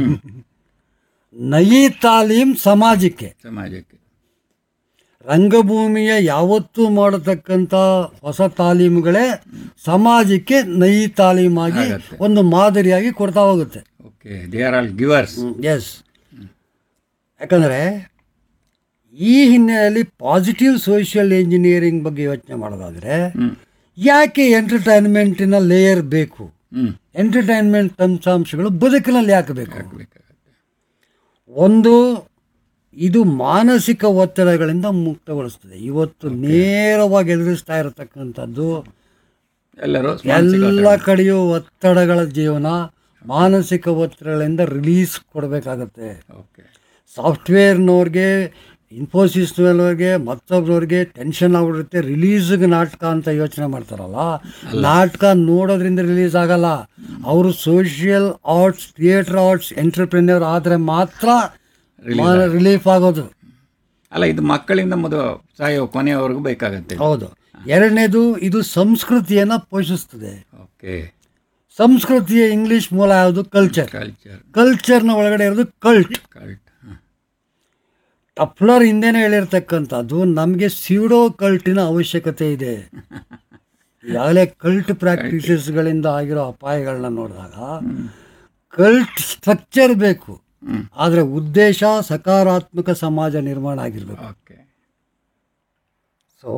ನಯಿ ತಾಲೀಮ್ ಸಮಾಜಕ್ಕೆ ಸಮಾಜಕ್ಕೆ ರಂಗಭೂಮಿಯ ಯಾವತ್ತೂ ಮಾಡತಕ್ಕಂಥ ಹೊಸ ತಾಲೀಮುಗಳೇ ಸಮಾಜಕ್ಕೆ ನಯಿ ತಾಲೀಮಾಗಿ ಆಗತ್ತೆ. ಒಂದು ಮಾದರಿಯಾಗಿ ಕೊಡ್ತಾ ಹೋಗುತ್ತೆ okay they are all givers yes ಯಾಕಂದರೆ ಈ ಹಿನ್ನೆಲೆಯಲ್ಲಿ ಪಾಸಿಟಿವ್ ಸೋಷಿಯಲ್ ಇಂಜಿನಿಯರಿಂಗ್ ಬಗ್ಗೆ ಯೋಚನೆ ಮಾಡೋದಾದರೆ ಯಾಕೆ ಎಂಟರ್ಟೈನ್ಮೆಂಟಿನ ಲೇಯರ್ ಬೇಕು ಹ್ಮ್ ಎಂಟರ್ಟೈನ್ಮೆಂಟ್ ತಂತ್ರಾಂಶಗಳು ಬದುಕಿನಲ್ಲಿ ಯಾಕೆ ಬೇಕು ಬೇಕಾಗತ್ತೆ ಒಂದು ಇದು ಮಾನಸಿಕ ಒತ್ತಡಗಳಿಂದ ಮುಕ್ತಗೊಳಿಸ್ತದೆ ಇವತ್ತು ನೇರವಾಗಿ ಎದುರಿಸ್ತಾ ಇರತಕ್ಕಂಥದ್ದು ಎಲ್ಲರೂ ಎಲ್ಲ ಕಡೆಯೂ ಒತ್ತಡಗಳ ಜೀವನ ಮಾನಸಿಕ ಒತ್ತಡಗಳಿಂದ ರಿಲೀಸ್ ಕೊಡಬೇಕಾಗತ್ತೆ ಓಕೆ ಸಾಫ್ಟ್ವೇರ್ನವ್ರಿಗೆ ಇನ್ಫೋಸಿಸ್ನವ್ರಿಗೆ ಮತ್ತೊಬ್ರವ್ರಿಗೆ ಟೆನ್ಷನ್ ಆಗ್ಬಿಡುತ್ತೆ ರಿಲೀಸ್ಗೆ ನಾಟಕ ಅಂತ ಯೋಚನೆ ಮಾಡ್ತಾರಲ್ಲ ನಾಟಕ ನೋಡೋದ್ರಿಂದ ರಿಲೀಸ್ ಆಗಲ್ಲ ಅವರು social arts theatre arts entrepreneur ಆದರೆ ಮಾತ್ರ ರಿಲೀಫ್ ಆಗೋದು ಅಲ್ಲ ಇದು ಮಕ್ಕಳಿಂದ ಮೊದಲು ಸಾಯೋ ಕೊನೆಯವರೆಗೂ ಬೇಕಾಗತ್ತೆ ಹೌದು ಎರಡನೇದು ಇದು ಸಂಸ್ಕೃತಿಯನ್ನು ಪೋಷಿಸ್ತದೆ ಓಕೆ ಸಂಸ್ಕೃತಿಯ ಇಂಗ್ಲಿಷ್ ಮೂಲ ಯಾವುದು ಕಲ್ಚರ್ ಕಲ್ಚರ್ ಕಲ್ಚರ್ನ ಒಳಗಡೆ ಇರೋದು ಕಲ್ಟ್ ಕಲ್ಟ್ ಟಫ್ಲರ್ ಹಿಂದೆನೇ ಹೇಳಿರ್ತಕ್ಕಂಥದ್ದು ನಮಗೆ ಸ್ಯೂಡೋ ಕಲ್ಟಿನ ಅವಶ್ಯಕತೆ ಇದೆ ಈಗಾಗಲೇ ಕಲ್ಟ್ ಪ್ರಾಕ್ಟೀಸಸ್ಗಳಿಂದ ಆಗಿರೋ ಅಪಾಯಗಳನ್ನ ನೋಡಿದಾಗ ಕಲ್ಟ್ ಸ್ಟ್ರಕ್ಚರ್ ಬೇಕು ಆದರೆ ಉದ್ದೇಶ ಸಕಾರಾತ್ಮಕ ಸಮಾಜ ನಿರ್ಮಾಣ ಆಗಿರಬೇಕು ಓಕೆ ಸೊ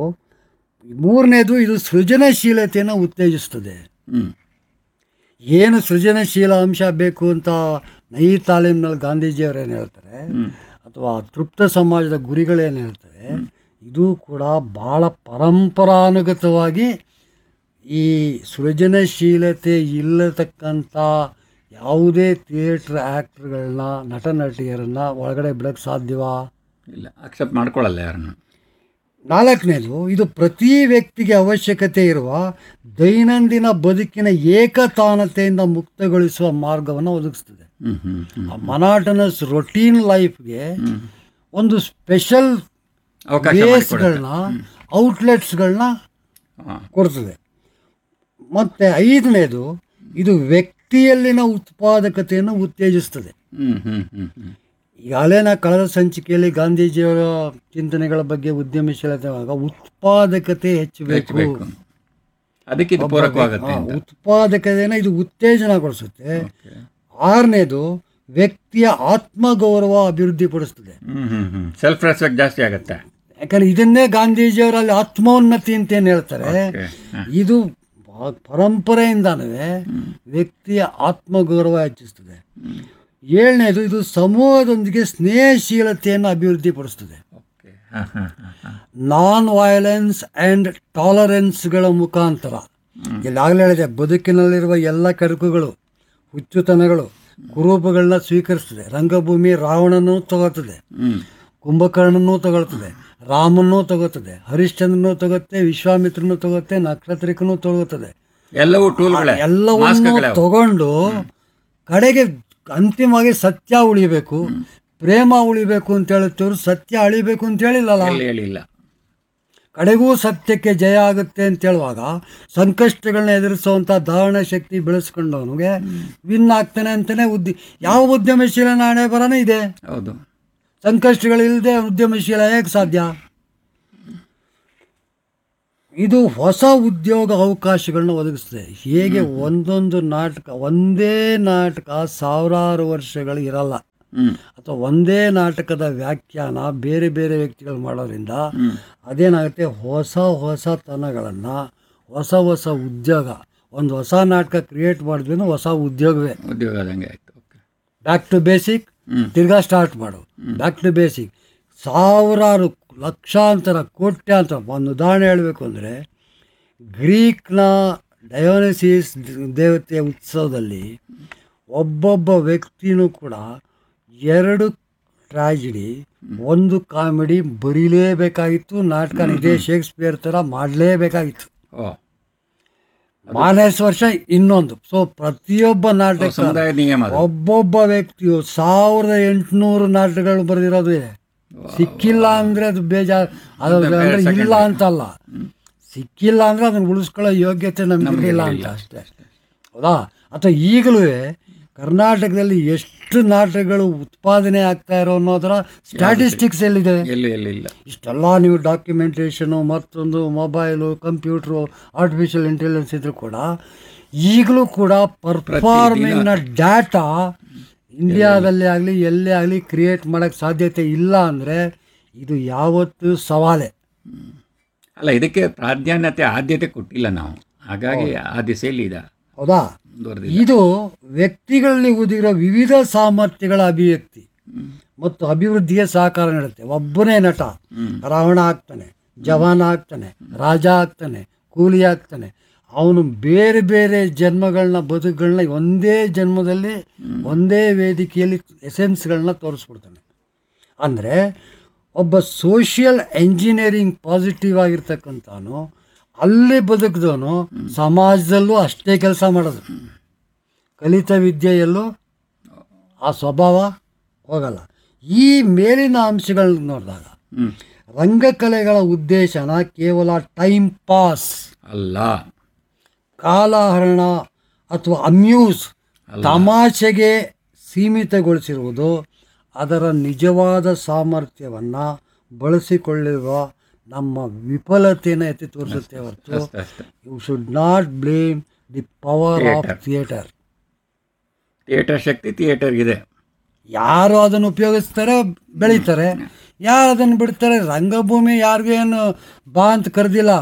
ಮೂರನೇದು ಇದು ಸೃಜನಶೀಲತೆಯನ್ನು ಉತ್ತೇಜಿಸ್ತದೆ ಹ್ಮ್ ಏನು ಸೃಜನಶೀಲ ಅಂಶ ಬೇಕು ಅಂತ ನೈ ತಾಲೀಮ್ನಲ್ಲಿ ಗಾಂಧೀಜಿಯವರು ಏನು ಹೇಳ್ತಾರೆ ಅಥವಾ ತೃಪ್ತ ಸಮಾಜದ ಗುರಿಗಳೇನು ಹೇಳ್ತಾರೆ ಇದು ಕೂಡ ಭಾಳ ಪರಂಪರಾನುಗತವಾಗಿ ಈ ಸೃಜನಶೀಲತೆ ಇಲ್ಲತಕ್ಕಂಥ ಯಾವುದೇ ಥಿಯೇಟ್ರ್ ಆ್ಯಕ್ಟ್ರ್ಗಳನ್ನ ನಟ ನಟಿಯರನ್ನು ಒಳಗಡೆ ಬಿಡೋಕ್ಕೆ ಸಾಧ್ಯವಾ ಇಲ್ಲ ಅಕ್ಸೆಪ್ಟ್ ಮಾಡ್ಕೊಳ್ಳಲ್ಲ ಯಾರನ್ನು ನಾಲ್ಕನೇದು ಇದು ಪ್ರತಿ ವ್ಯಕ್ತಿಗೆ ಅವಶ್ಯಕತೆ ಇರುವ ದೈನಂದಿನ ಬದುಕಿನ ಏಕತಾನತೆಯಿಂದ ಮುಕ್ತಗೊಳಿಸುವ ಮಾರ್ಗವನ್ನು ಒದಗಿಸ್ತದೆ ಹ್ಮ್ ಹ್ಮ್ ಹ್ಮ್ ಆ ಮನಾಟನಸ್ ರೊಟೀನ್ ಲೈಫ್ಗೆ ಒಂದು ಸ್ಪೆಷಲ್ ಅವಕಾಶ ಬೇಸ್ಗಳನ್ನ ಔಟ್ಲೆಟ್ಸ್ಗಳನ್ನ ಹಾ. ಕೊಡ್ತದೆ ಮತ್ತು ಐದನೇದು ಇದು ವ್ಯಕ್ತಿಯಲ್ಲಿನ ಉತ್ಪಾದಕತೆಯನ್ನು ಉತ್ತೇಜಿಸ್ತದೆ ಹ್ಮ್ ಹ್ಮ್ ಹ್ಮ್ ಹ್ಮ್ ಈಗಾಗಲೇ ನಾ ಕಳೆದ ಸಂಚಿಕೆಯಲ್ಲಿ ಗಾಂಧೀಜಿಯವರ ಚಿಂತನೆಗಳ ಬಗ್ಗೆ ಉದ್ಯಮಶೀಲತೆ ಆಗ ಉತ್ಪಾದಕತೆ ಹೆಚ್ಚಬೇಕು ಬೇಕು ಅದಕ್ಕೆ ಇದು ಪೂರಕವಾಗುತ್ತೆ ಹಾ, ಅಂತ ಉತ್ಪಾದಕತೆನ ಇದು ಉತ್ತೇಜನಗೊಳಿಸುತ್ತೆ ಆರನೇದು ವ್ಯಕ್ತಿಯ ಆತ್ಮಗೌರವ ಅಭಿವೃದ್ಧಿಪಡಿಸ್ತದೆ ಹ್ಮ್ ಹ್ಮ್ ಹ್ಮ್ ಸೆಲ್ಫ್ ರೆಸ್ಪೆಕ್ಟ್ ಜಾಸ್ತಿ ಆಗತ್ತೆ ಯಾಕಂದ್ರೆ ಇದನ್ನೇ ಗಾಂಧೀಜಿಯವರಲ್ಲಿ ಆತ್ಮೋನ್ನತಿ ಅಂತ ಏನು ಹೇಳ್ತಾರೆ Okay. ಹ. ಇದು ಬಾ- ಪರಂಪರೆಯಿಂದಾನೂ ವ್ಯಕ್ತಿಯ ಆತ್ಮಗೌರವ ಹೆಚ್ಚಿಸ್ತದೆ ಏಳನೇದು ಇದು ಸಮೂಹದೊಂದಿಗೆ ಸ್ನೇಹಶೀಲತೆಯನ್ನು ಅಭಿವೃದ್ಧಿಪಡಿಸ್ತದೆ ಓಕೆ ಹಾ ಹಾ ಹಾ ಹಾ ನಾನ್ ವಯಲೆನ್ಸ್ ಆ್ಯಂಡ್ ಟಾಲರೆನ್ಸ್ಗಳ ಮುಖಾಂತರ ಈಗಾಗಲೇ ಹೇಳಿದೆ ಬದುಕಿನಲ್ಲಿರುವ ಎಲ್ಲ ಕರುಕುಗಳು ಹುಚ್ಚುತನಗಳು ಕುರೂಪಗಳನ್ನ ಸ್ವೀಕರಿಸ್ತದೆ ರಂಗಭೂಮಿ ರಾವಣನೂ ತಗೋತದೆ ಹ್ಮ್ ಕುಂಭಕರ್ಣನೂ ತಗೊಳ್ತದೆ ರಾಮನೂ ತಗೋತದೆ ಹರಿಶ್ಚಂದ್ರನೂ ತಗೋತ್ತೆ ವಿಶ್ವಾಮಿತ್ರನೂ ತಗೋತ್ತೆ ನಕ್ಷತ್ರಿಕನೂ ತಗೋತದೆ ಎಲ್ಲವೂ ಟೂಲ್ಗಳೇ ಎಲ್ಲವನ್ನೂ ಮಾಸ್ಕ್ಗಳೇ ಅವು. ತಗೊಂಡು ಕಡೆಗೆ ಅಂತಿಮವಾಗಿ ಸತ್ಯ ಉಳಿಬೇಕು ಪ್ರೇಮ ಉಳಿಬೇಕು ಅಂತ ಹೇಳುತ್ತೇವ್ರು ಸತ್ಯ ಅಳಿಬೇಕು ಅಂತ ಹೇಳಿಲ್ಲಲ್ಲ ಎಲ್ಲಿ ಹೇಳಿಲ್ಲ ಕಡೆಗೂ ಸತ್ಯಕ್ಕೆ ಜಯ ಆಗುತ್ತೆ ಅಂತ ಹೇಳುವಾಗ ಸಂಕಷ್ಟಗಳನ್ನ ಎದುರಿಸುವಂಥ ಧಾರಣ ಶಕ್ತಿ ಬೆಳೆಸ್ಕೊಂಡವನಿಗೆ ವಿನ್ ಆಗ್ತಾನೆ ಅಂತಾನೆ ಉದ್ದಿ ಯಾವ ಉದ್ಯಮಶೀಲ ನಾಣೆ ಬರನೇ ಇದೆ ಹೌದು ಸಂಕಷ್ಟಗಳಿಲ್ಲದೆ ಉದ್ಯಮಶೀಲ ಹೇಗೆ ಸಾಧ್ಯ ಇದು ಹೊಸ ಉದ್ಯೋಗ ಅವಕಾಶಗಳನ್ನ ಒದಗಿಸ್ತದೆ ಹೇಗೆ ಒಂದೊಂದು ನಾಟಕ ಒಂದೇ ನಾಟಕ ಸಾವಿರಾರು ವರ್ಷಗಳು ಇರಲ್ಲ ಹ್ಮ್ ಅಥವಾ ಒಂದೇ ನಾಟಕದ ವ್ಯಾಖ್ಯಾನ ಬೇರೆ ಬೇರೆ ವ್ಯಕ್ತಿಗಳು ಮಾಡೋದ್ರಿಂದ ಅದೇನಾಗುತ್ತೆ ಹೊಸ ಹೊಸತನಗಳನ್ನು ಹೊಸ ಹೊಸ ಉದ್ಯೋಗ ಒಂದು ಹೊಸ ನಾಟಕ ಕ್ರಿಯೇಟ್ ಮಾಡಿದ್ವಿ ಅಂದ್ರೆ ಹೊಸ ಉದ್ಯೋಗವೇ ಉದ್ಯೋಗ ಆದಂಗೆ ಆಯ್ತು ಓಕೆ ಬ್ಯಾಕ್ ಟು ಬೇಸಿಕ್ ತಿರ್ಗಾ ಸ್ಟಾರ್ಟ್ ಮಾಡು ಬ್ಯಾಕ್ ಟು ಬೇಸಿಕ್ ಸಾವಿರಾರು ಲಕ್ಷಾಂತರ ಕೋಟ್ಯಾಂತರ ಒಂದು ಉದಾಹರಣೆ ಹೇಳಬೇಕು ಅಂದರೆ ಗ್ರೀಕ್ನ ಡಯೋನಸಿಸ್ ದೇವತೆಯ ಉತ್ಸವದಲ್ಲಿ ಒಬ್ಬೊಬ್ಬ ವ್ಯಕ್ತಿನೂ ಕೂಡ ಎರಡು ಟ್ರಾಜಿಡಿ ಒಂದು ಕಾಮಿಡಿ ಬರೀಲೇಬೇಕಾಗಿತ್ತು ನಾಟಕ ಇದೇ ಶೇಕ್ಸ್ಪಿಯರ್ ಥರ ಮಾಡಲೇಬೇಕಾಗಿತ್ತು ಓ ಮಾನಸ್ ವರ್ಷ ಇನ್ನೊಂದು ಸೊ ಪ್ರತಿಯೊಬ್ಬ ನಾಟಕ ಸಮುದಾಯ ನಿಯಮ ಅದು. ಒಬ್ಬೊಬ್ಬ ವ್ಯಕ್ತಿಯು ಸಾವಿರದ ಎಂಟುನೂರು ನಾಟಕಗಳು ಬರೆದಿರೋದು ಇದೆ ಸಿಕ್ಕಿಲ್ಲ ಅಂದ್ರೆ ಅದು ಬೇಜಾರು ಅದು ಅಂದ್ರೆ ಇಲ್ಲ ಅಂತಲ್ಲ ಸಿಕ್ಕಿಲ್ಲ ಅಂದ್ರೆ ಅದನ್ನ ಉಳಿಸ್ಕೊಳ್ಳೋ ಯೋಗ್ಯತೆ ನಮ್ಗೆ ಇಲ್ಲ ಅಂತ ಅಷ್ಟೇ ಹೌದಾ ಅಥವಾ ಈಗಲೂ ಕರ್ನಾಟಕದಲ್ಲಿ ಎಷ್ಟು ನಾಟಕಗಳು ಉತ್ಪಾದನೆ ಆಗ್ತಾ ಇರೋ ಅನ್ನೋದರ ಸ್ಟ್ಯಾಟಿಸ್ಟಿಕ್ಸ್ ಎಲ್ಲಿದೆ ಎಲ್ಲಿ ಎಲ್ಲಿ ಇಲ್ಲ ಇಷ್ಟೆಲ್ಲ ನೀವು ಡಾಕ್ಯುಮೆಂಟೇಷನು ಮತ್ತೊಂದು ಮೊಬೈಲು ಕಂಪ್ಯೂಟ್ರು ಆರ್ಟಿಫಿಷಿಯಲ್ ಇಂಟೆಲಿಜೆನ್ಸ್ ಇದ್ರೂ ಕೂಡ ಈಗಲೂ ಕೂಡ ಪರ್ಫಾರ್ಮಿಂಗ್ನ ಡಾಟಾ ಇಂಡಿಯಾದಲ್ಲಿ ಆಗಲಿ ಎಲ್ಲೇ ಆಗಲಿ ಕ್ರಿಯೇಟ್ ಮಾಡೋಕ್ಕೆ ಸಾಧ್ಯತೆ ಇಲ್ಲ ಅಂದರೆ ಇದು ಯಾವತ್ತೂ ಸವಾಲೇ ಅಲ್ಲ ಇದಕ್ಕೆ ಪ್ರಾಧಾನ್ಯತೆ ಆದ್ಯತೆ ಕೊಟ್ಟಿಲ್ಲ ನಾವು ಹಾಗಾಗಿ ಆ ದಿಸೆಯಲ್ಲಿ ಇದೆ ಹೌದಾ ಮುಂದುವರೆದಿಲ್ಲ ಇದು ವ್ಯಕ್ತಿಗಳಲ್ಲಿ ಉದಿರೋ ವಿವಿಧ ಸಾಮರ್ಥ್ಯಗಳ ಅಭಿವ್ಯಕ್ತಿ ಮತ್ತು ಅಭಿವೃದ್ಧಿಗೆ ಸಹಕಾರ ನೀಡುತ್ತೆ ಒಬ್ಬನೇ ನಟ ರಾವಣ ಆಗ್ತಾನೆ ಜವಾನ ಆಗ್ತಾನೆ ರಾಜ ಆಗ್ತಾನೆ ಕೂಲಿ ಆಗ್ತಾನೆ ಅವನು ಬೇರೆ ಬೇರೆ ಜನ್ಮಗಳನ್ನ ಬದುಕುಗಳನ್ನ ಒಂದೇ ಜನ್ಮದಲ್ಲಿ ಒಂದೇ ವೇದಿಕೆಯಲ್ಲಿ ಎಸೆನ್ಸ್ಗಳನ್ನ ತೋರಿಸ್ಬಿಡ್ತಾನೆ ಅಂದರೆ ಒಬ್ಬ ಸೋಷಿಯಲ್ ಎಂಜಿನಿಯರಿಂಗ್ ಪಾಸಿಟಿವ್ ಆಗಿರ್ತಕ್ಕಂಥವನು ಅಲ್ಲಿ ಬದುಕಿದವನು ಸಮಾಜದಲ್ಲೂ ಅಷ್ಟೇ ಕೆಲಸ ಮಾಡೋದು ಕಲಿತ ವಿದ್ಯೆಯಲ್ಲೂ ಆ ಸ್ವಭಾವ ಹೋಗಲ್ಲ ಈ ಮೇಲಿನ ಅಂಶಗಳನ್ನ ನೋಡಿದಾಗ ಹ್ಮ್ ರಂಗಕಲೆಗಳ ಉದ್ದೇಶನ ಕೇವಲ ಟೈಮ್ ಪಾಸ್ ಅಲ್ಲ ಕಾಲಹರಣ ಅಥವಾ ಅಮ್ಯೂಸ್ ತಮಾಷೆಗೆ ಸೀಮಿತಗೊಳಿಸಿರುವುದು ಅದರ ನಿಜವಾದ ಸಾಮರ್ಥ್ಯವನ್ನು ಬಳಸಿಕೊಳ್ಳಿರುವ ನಮ್ಮ ವಿಫಲತೆಯನ್ನು ಎತ್ತಿ ತೋರಿಸುತ್ತೆ ಹೊರತು ಅಷ್ಟೇ ಅಷ್ಟೇ you should not blame the power of theatre theatre ಶಕ್ತಿ ಥಿಯೇಟರ್ಗಿದೆ ಯಾರು ಅದನ್ನು ಉಪಯೋಗಿಸ್ತಾರೆ ಬೆಳೀತಾರೆ ಯಾರು ಅದನ್ನು ಬಿಡ್ತಾರೆ ರಂಗಭೂಮಿ ಯಾರಿಗೂ ಏನು ಬಾ ಅಂತ ಕರೆದಿಲ್ಲ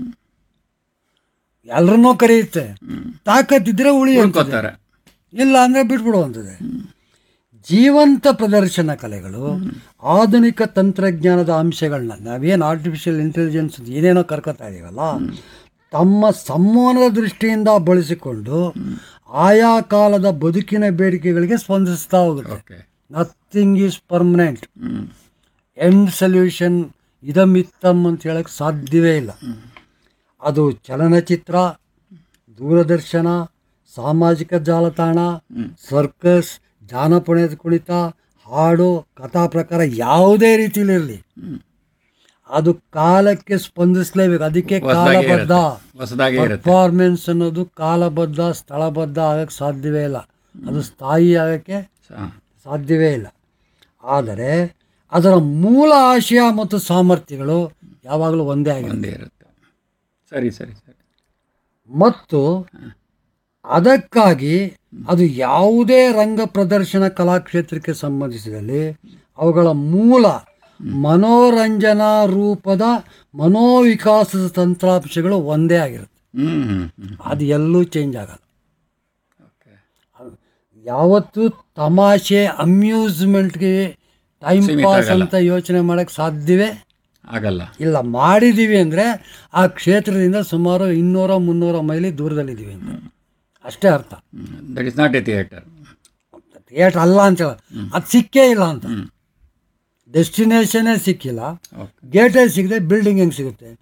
ಎಲ್ರನ್ನೂ ಕರೆಯುತ್ತೆ ತಾಕತ್ತಿದ್ರೆ ಉಳಿಯುತ್ತೆ ಉಳ್ಕೋತಾರೆ ಇಲ್ಲ ಅಂದರೆ ಬಿಟ್ಬಿಡುವಂಥದ್ದೇ ಜೀವಂತ ಪ್ರದರ್ಶನ ಕಲೆಗಳು ಆಧುನಿಕ ತಂತ್ರಜ್ಞಾನದ ಅಂಶಗಳನ್ನ ನಾವೇನು ಆರ್ಟಿಫಿಷಿಯಲ್ ಇಂಟೆಲಿಜೆನ್ಸ್ ಏನೇನೋ ಕರ್ಕೊತಾ ಇದೀವಲ್ಲ ತಮ್ಮ ಸಂವಹನದ ದೃಷ್ಟಿಯಿಂದ ಬಳಸಿಕೊಂಡು ಆಯಾ ಕಾಲದ ಬದುಕಿನ ಬೇಡಿಕೆಗಳಿಗೆ ಸ್ಪಂದಿಸ್ತಾ ಹೋಗುತ್ತೆ okay nothing is permanent hmm end solution ಇದಮಿತ್ತಮ್ ಅಂತ ಹೇಳಕ್ಕೆ ಸಾಧ್ಯವೇ ಇಲ್ಲ ಅದು ಚಲನಚಿತ್ರ ದೂರದರ್ಶನ ಸಾಮಾಜಿಕ ಜಾಲತಾಣ ಸರ್ಕಸ್ ಜಾನಪದ ಕುಣಿತ ಹಾಡು ಕಥಾ ಪ್ರಕಾರ ಯಾವುದೇ ರೀತಿಲಿರಲಿ ಅದು ಕಾಲಕ್ಕೆ ಸ್ಪಂದಿಸಲೇಬೇಕು ಅದಕ್ಕೆ ಹೊಸದಾಗಿ ಕಾಲಬದ್ಧ ಹೊಸದಾಗಿ ಇರುತ್ತೆ ಪರ್ಫಾರ್ಮೆನ್ಸ್ ಅನ್ನೋದು ಕಾಲಬದ್ಧ ಸ್ಥಳಬದ್ಧ ಆಗಕ್ಕೆ ಸಾಧ್ಯವೇ ಇಲ್ಲ ಅದು ಸ್ಥಾಯಿ ಆಗಕ್ಕೆ ಸ- ಸಾಧ್ಯವೇ ಇಲ್ಲ ಆದರೆ ಅದರ ಮೂಲ ಆಶಯ ಮತ್ತು ಸಾಮರ್ಥ್ಯಗಳು ಯಾವಾಗಲೂ ಒಂದೇ ಆಗಿದೆ ಒಂದೇ ಇರುತ್ತೆ ಸರಿ ಸರಿ ಸರಿ ಮತ್ತು ಅದಕ್ಕಾಗಿ ಅದು ಯಾವುದೇ ರಂಗ ಪ್ರದರ್ಶನ ಕಲಾಕ್ಷೇತ್ರಕ್ಕೆ ಸಂಬಂಧಿಸಿದಲ್ಲಿ ಅವುಗಳ ಮೂಲ ಮನೋರಂಜನಾ ರೂಪದ ಮನೋವಿಕಾಸದ ತಂತ್ರಾಂಶಗಳು ಒಂದೇ ಆಗಿರುತ್ತೆ ಹ್ಮ್ ಹ್ಮ್ ಹ್ಮ್ ಅದು ಎಲ್ಲೂ ಚೇಂಜ್ ಆಗಲ್ಲ ಓಕೆ ಯಾವತ್ತೂ ತಮಾಷೆ ಅಮ್ಯೂಸ್ಮೆಂಟ್ಗೆ ಟೈಮ್ ಸೀಮಿತ ಪಾಸ್ ಆಗಲ್ಲ. ಅಂತ ಯೋಚನೆ ಮಾಡೋಕ್ಕೆ ಸಾಧ್ಯವೇ ಆಗಲ್ಲ ಇಲ್ಲ ಮಾಡಿದ್ದೀವಿ ಅಂದರೆ ಆ ಕ್ಷೇತ್ರದಿಂದ ಸುಮಾರು ಇನ್ನೂರ ಮುನ್ನೂರ ಮೈಲಿ ದೂರದಲ್ಲಿದ್ದೀವಿ ಅಂತ ಅಷ್ಟೇ ಅರ್ಥ that is not a theatre theatre ಅಲ್ಲ ಅಂತ ಹೇಳ ಅದು ಸಿಕ್ಕೇ ಇಲ್ಲ ಅಂತ ಡೆಸ್ಟಿನೇಷನೇ ಸಿಕ್ಕಿಲ್ಲ ಓಕೆ ಗೇಟೇ ಸಿಗದೆ ಬಿಲ್ಡಿಂಗ್ ಹೆಂಗೆ ಸಿಗುತ್ತೆ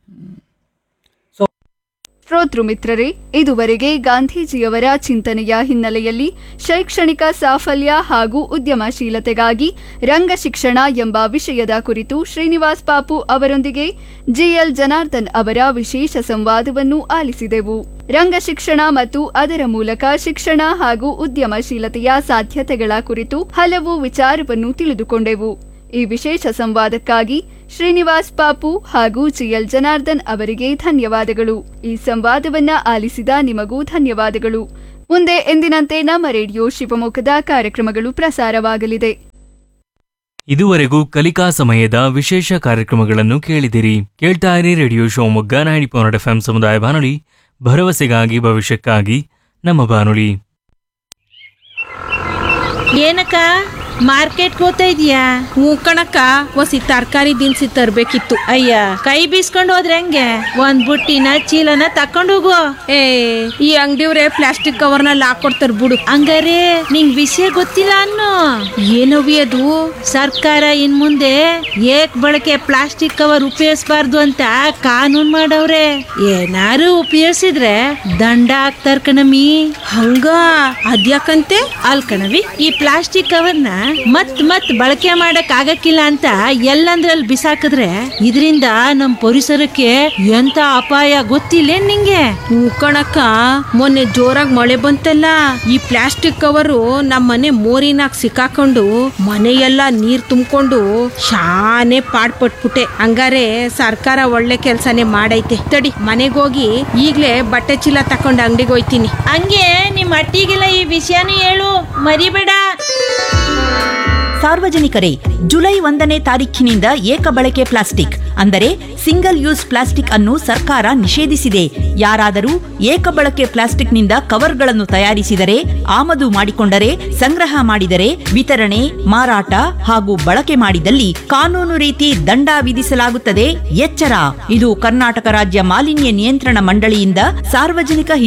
ಶ್ರೋತೃ ಮಿತ್ರರೇ ಇದುವರೆಗೆ ಗಾಂಧೀಜಿಯವರ ಚಿಂತನೆಯ ಹಿನ್ನೆಲೆಯಲ್ಲಿ ಶೈಕ್ಷಣಿಕ ಸಾಫಲ್ಯ ಹಾಗೂ ಉದ್ಯಮಶೀಲತೆಗಾಗಿ ರಂಗ ಶಿಕ್ಷಣ ಎಂಬ ವಿಷಯದ ಕುರಿತು ಶ್ರೀನಿವಾಸ್ ಪಾಪು ಅವರೊಂದಿಗೆ ಜಿಎಲ್ ಜನಾರ್ದನ್ ಅವರ ವಿಶೇಷ ಸಂವಾದವನ್ನು ಆಲಿಸಿದೆವು ರಂಗ ಶಿಕ್ಷಣ ಮತ್ತು ಅದರ ಮೂಲಕ ಶಿಕ್ಷಣ ಹಾಗೂ ಉದ್ಯಮಶೀಲತೆಯ ಸಾಧ್ಯತೆಗಳ ಕುರಿತು ಹಲವು ವಿಚಾರವನ್ನು ತಿಳಿದುಕೊಂಡೆವು ಈ ವಿಶೇಷ ಸಂವಾದಕ್ಕಾಗಿ ಶ್ರೀನಿವಾಸ್ ಪಾಪು ಹಾಗೂ ಜಿಎಲ್ ಜನಾರ್ದನ್ ಅವರಿಗೆ ಧನ್ಯವಾದಗಳು ಈ ಸಂವಾದವನ್ನ ಆಲಿಸಿದ ನಿಮಗೂ ಧನ್ಯವಾದಗಳು ಮುಂದೆ ಎಂದಿನಂತೆ ನಮ್ಮ ರೇಡಿಯೋ ಶಿವಮೊಗ್ಗದ ಕಾರ್ಯಕ್ರಮಗಳು ಪ್ರಸಾರವಾಗಲಿದೆ ಇದುವರೆಗೂ ಕಲಿಕಾ ಸಮಯದ ವಿಶೇಷ ಕಾರ್ಯಕ್ರಮಗಳನ್ನು ಕೇಳಿದಿರಿ ಕೇಳ್ತಾ ಇರಿ radio Shivamogga ninety point F ಸಮುದಾಯ ಬಾನುಲಿ ಭರವಸೆಗಾಗಿ ಭವಿಷ್ಯಕ್ಕಾಗಿ ನಮ್ಮ ಬಾನುಲಿ ಏನಕ್ಕ ಮಾರ್ಕೆಟ್ಗೆ ಹೋಗ್ತಾ ಇದೀಯಾ ಹ್ಞೂ ಕಣಕ್ಕ ಒಸಿ ತರಕಾರಿ ದಿನಸಿ ತರ್ಬೇಕಿತ್ತು ಅಯ್ಯ ಕೈ ಬೀಸ್ಕೊಂಡು ಹೋದ್ರೆ ಹೆಂಗೆ ಒಂದ್ ಬುಟ್ಟಿನ ಚೀಲನ ತಕೊಂಡು ಹೋಗು ಏ ಈ ಅಂಗಡಿಯವ್ರೆ ಪ್ಲಾಸ್ಟಿಕ್ ಕವರ್ನಲ್ಲಿ ಹಾಕೊಡ್ತಾರ ಬಿಡು ಹಂಗಾರೆ ನಿಂಗ್ ವಿಷಯ ಗೊತ್ತಿಲ್ಲ ಅನ್ನು ಏನವಿ ಅದು ಸರ್ಕಾರ ಇನ್ ಮುಂದೆ ಏಕ್ ಬಳಕೆ ಪ್ಲಾಸ್ಟಿಕ್ ಕವರ್ ಉಪಯೋಗಿಸಬಾರ್ದು ಅಂತ ಕಾನೂನ್ ಮಾಡವ್ರೆ ಏನಾರು ಉಪಯೋಗಿಸಿದ್ರೆ ದಂಡ ಹಾಕ್ತಾರ ಕಣಮಿ ಹಂಗ ಅದ್ಯಾಕಂತೆ ಅಲ್ ಕಣವಿ ಈ ಪ್ಲಾಸ್ಟಿಕ್ ಕವರ್ನ ಮತ್ ಮತ್ ಬಳಕೆ ಮಾಡಕ್ ಆಗಕ್ಕಿಲ್ಲ ಅಂತ ಎಲ್ಲಂದ್ರಲ್ಲಿ ಬಿಸಾಕಿದ್ರೆ ಇದರಿಂದ ನಮ್ ಪರಿಸರಕ್ಕೆ ಎಂತ ಅಪಾಯ ಗೊತ್ತಿಲ್ಲ ನಿಂಗೆ ಹ್ಞೂ ಕಣಕ್ಕ ಮೊನ್ನೆ ಜೋರಾಗಿ ಮಳೆ ಬಂತಲ್ಲ ಈ ಪ್ಲಾಸ್ಟಿಕ್ ಕವರು ನಮ್ಮ ಮನೆ ಮೋರಿನಾಗ ಸಿಕ್ಕಾಕೊಂಡು ಮನೆಯೆಲ್ಲ ನೀರ್ ತುಂಬಿಕೊಂಡು ಶಾನೆ ಪಾಡ್ಪಟ್ಬಿಟ್ಟೆ ಹಂಗಾರೆ ಸರ್ಕಾರ ಒಳ್ಳೆ ಕೆಲ್ಸನೇ ಮಾಡೈತೆ ತಡಿ ಮನೆಗೋಗಿ ಈಗ್ಲೇ ಬಟ್ಟೆ ಚೀಲ ತಕೊಂಡು ಅಂಗಡಿಗೆ ಹೋಯ್ತೀನಿ ಹಂಗೆ ನಿಮ್ ಅಟ್ಟಿಗೆಲ್ಲ ಈ ವಿಷಯನೂ ಹೇಳು ಮರಿಬೇಡ ಸಾರ್ವಜನಿಕರೇ ಜುಲೈ ಒಂದನೇ ತಾರೀಖಿನಿಂದ ಏಕ ಬಳಕೆ ಪ್ಲಾಸ್ಟಿಕ್ ಅಂದರೆ ಸಿಂಗಲ್ ಯೂಸ್ ಪ್ಲಾಸ್ಟಿಕ್ ಅನ್ನು ಸರ್ಕಾರ ನಿಷೇಧಿಸಿದೆ ಯಾರಾದರೂ ಏಕ ಬಳಕೆ ಪ್ಲಾಸ್ಟಿಕ್ನಿಂದ ಕವರ್ಗಳನ್ನು ತಯಾರಿಸಿದರೆ ಆಮದು ಮಾಡಿಕೊಂಡರೆ ಸಂಗ್ರಹ ಮಾಡಿದರೆ ವಿತರಣೆ ಮಾರಾಟ ಹಾಗೂ ಬಳಕೆ ಮಾಡಿದಲ್ಲಿ ಕಾನೂನು ರೀತಿ ದಂಡ ವಿಧಿಸಲಾಗುತ್ತದೆ ಎಚ್ಚರ ಇದು ಕರ್ನಾಟಕ ರಾಜ್ಯ ಮಾಲಿನ್ಯ ನಿಯಂತ್ರಣ ಮಂಡಳಿಯಿಂದ ಸಾರ್ವಜನಿಕ